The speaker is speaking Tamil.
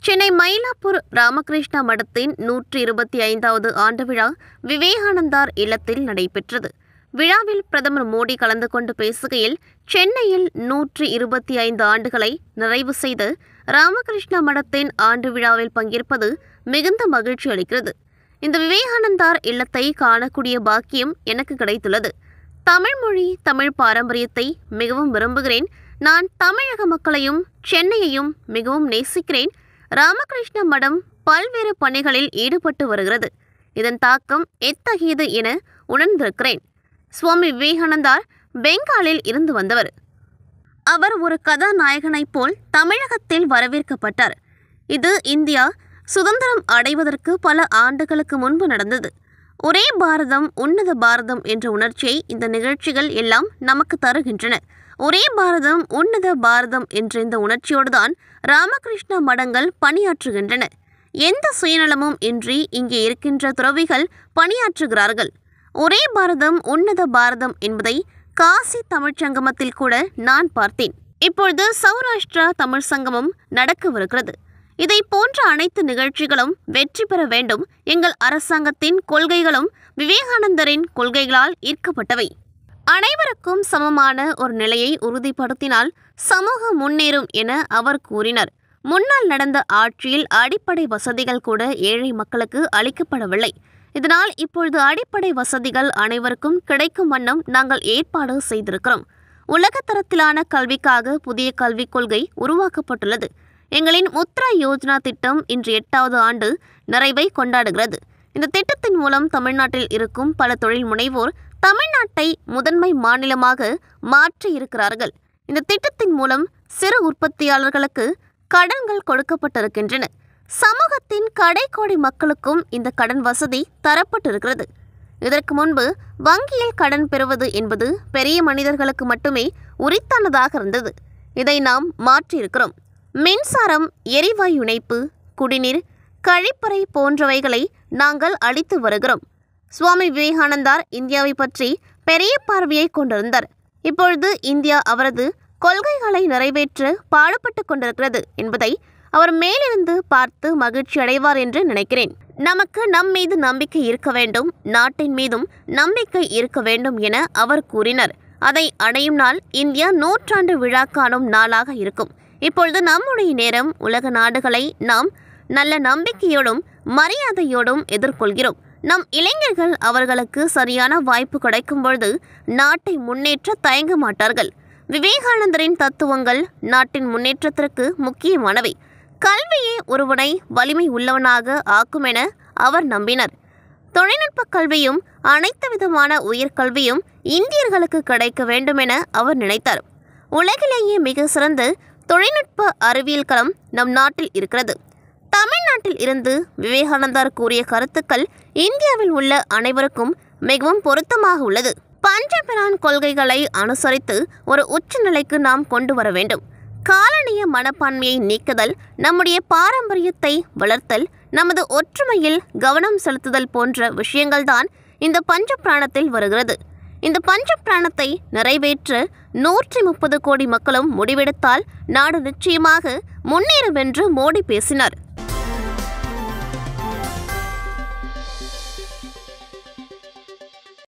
சென்னை மயிலாப்பூர் ராமகிருஷ்ணா மடத்தின் நூற்றி இருபத்தி ஐந்தாவது ஆண்டு விழா விவேகானந்தார் இல்லத்தில் நடைபெற்றது விழாவில் பிரதமர் மோடி கலந்து கொண்டு பேசுகையில் சென்னையில் நூற்றி இருபத்தி ஐந்து ஆண்டுகளை நிறைவு செய்து ராமகிருஷ்ணா மடத்தின் ஆண்டு விழாவில் பங்கேற்பது மிகுந்த மகிழ்ச்சி அளிக்கிறது இந்த விவேகானந்தார் இல்லத்தை காணக்கூடிய பாக்கியம் எனக்கு கிடைத்துள்ளது தமிழ் மொழி தமிழ் பாரம்பரியத்தை மிகவும் விரும்புகிறேன் நான் தமிழக மக்களையும் சென்னையையும் மிகவும் நேசிக்கிறேன் ராமகிருஷ்ண மடம் பல்வேறு பணிகளில் ஈடுபட்டு வருகிறது இதன் தாக்கம் எத்தகையது என உணர்ந்திருக்கிறேன் சுவாமி விவேகானந்தார் பெங்காலில் இருந்து வந்தவர் அவர் ஒரு கதாநாயகனைப் போல் தமிழகத்தில் வரவேற்கப்பட்டார் இது இந்தியா சுதந்திரம் அடைவதற்கு பல ஆண்டுகளுக்கு முன்பு நடந்தது ஒரே பாரதம் உன்னத பாரதம் என்ற உணர்ச்சியை இந்த நிகழ்ச்சிகள் எல்லாம் நமக்கு தருகின்றன ஒரே பாரதம் உன்னத பாரதம் என்ற இந்த உணர்ச்சியோடுதான் ராமகிருஷ்ண மடங்கள் பணியாற்றுகின்றன எந்த சுயநலமும் இன்றி இங்கே இருக்கின்ற துறவிகள் பணியாற்றுகிறார்கள் ஒரே பாரதம் உன்னத பாரதம் என்பதை காசி தமிழ்ச் சங்கமத்தில் கூட நான் பார்த்தேன் இப்பொழுது சௌராஷ்டிரா தமிழ் சங்கமம் நடக்கவிருக்கிறது இதை போன்ற அனைத்து நிகழ்ச்சிகளும் வெற்றி பெற வேண்டும் எங்கள் அரசாங்கத்தின் கொள்கைகளும் விவேகானந்தரின் கொள்கைகளால் ஈர்க்கப்பட்டவை அனைவருக்கும் சமமான ஒரு நிலையை உறுதிப்படுத்தினால் சமூகம் முன்னேறும் என அவர் கூறினார் முன்னால் நடந்த ஆட்சியில் அடிப்படை வசதிகள் கூட ஏழை மக்களுக்கு அளிக்கப்படவில்லை இதனால் இப்பொழுது அடிப்படை வசதிகள் அனைவருக்கும் கிடைக்கும் வண்ணம் நாங்கள் ஏற்பாடு செய்திருக்கிறோம் உலகத்தரத்திலான கல்விக்காக புதிய கல்விக் கொள்கை உருவாக்கப்பட்டுள்ளது எங்களின் முத்ரா யோஜனா திட்டம் இன்று எட்டாவது ஆண்டு நிறைவை கொண்டாடுகிறது இந்த திட்டத்தின் மூலம் தமிழ்நாட்டில் இருக்கும் பல தொழில் முனைவோர் தமிழ்நாட்டை முதன்மை மாநிலமாக மாற்றி இருக்கிறார்கள் இந்த திட்டத்தின் மூலம் சிறு உற்பத்தியாளர்களுக்கு கடன்கள் கொடுக்கப்பட்டிருக்கின்றன சமூகத்தின் கடைக்கோடி மக்களுக்கும் இந்த கடன் வசதி தரப்பட்டிருக்கிறது இதற்கு முன்பு வங்கியில் கடன் பெறுவது என்பது பெரிய மனிதர்களுக்கு மட்டுமே உரித்தானதாக இருந்தது இதை நாம் மாற்றியிருக்கிறோம் மின்சாரம் எரிவாயு இணைப்பு குடிநீர் கழிப்பறை போன்றவைகளை நாங்கள் அளித்து வருகிறோம் சுவாமி விவேகானந்தார் இந்தியாவை பற்றி பெரிய பார்வையை கொண்டிருந்தார் இப்பொழுது இந்தியா அவரது கொள்கைகளை நிறைவேற்ற பாடுபட்டு கொண்டிருக்கிறது என்பதை அவர் மேலிருந்து பார்த்து மகிழ்ச்சி அடைவார் என்று நினைக்கிறேன் நமக்கு நம் மீது நம்பிக்கை இருக்க வேண்டும் நாட்டின் மீதும் நம்பிக்கை இருக்க வேண்டும் என அவர் கூறினார் அதை அடையும் நாள் இந்தியா நூற்றாண்டு விழா காணும் நாளாக இருக்கும் இப்பொழுது நம்முடைய நேரம் உலக நாடுகளை நாம் நல்ல நம்பிக்கையோடும் மரியாதையோடும் எதிர்கொள்கிறோம் நம் இளைஞர்கள் அவர்களுக்கு சரியான வாய்ப்பு கிடைக்கும் பொழுது நாட்டை முன்னேற்ற தயங்க மாட்டார்கள் விவேகானந்தரின் தத்துவங்கள் நாட்டின் முன்னேற்றத்திற்கு முக்கியமானவை கல்வியே ஒருவனை வலிமை உள்ளவனாக ஆக்கும் என அவர் நம்பினார் தொழில்நுட்ப கல்வியும் அனைத்து விதமான உயர்கல்வியும் இந்தியர்களுக்கு கிடைக்க வேண்டும் என அவர் நினைத்தார் உலகிலேயே மிக சிறந்த தொழில்நுட்ப அறிவியல் களம் நம் நாட்டில் இருக்கிறது தமிழ்நாட்டில் இருந்து விவேகானந்தர் கூறிய கருத்துக்கள் இந்தியாவில் உள்ள அனைவருக்கும் மிகவும் பொருத்தமாக உள்ளது பஞ்சபிரான் கொள்கைகளை அனுசரித்து ஒரு உச்சநிலைக்கு நாம் கொண்டு வர வேண்டும் காலனிய மனப்பான்மையை நீக்குதல் நம்முடைய பாரம்பரியத்தை வளர்த்தல் நமது ஒற்றுமையில் கவனம் செலுத்துதல் போன்ற விஷயங்கள்தான் இந்த பஞ்ச பிராணத்தில் வருகிறது இந்த பஞ்ச பிராணத்தை நிறைவேற்ற நூற்றி முப்பது கோடி மக்களும் முடிவெடுத்தால் நாடு நிச்சயமாக முன்னேறும் என்று மோடி பேசினார்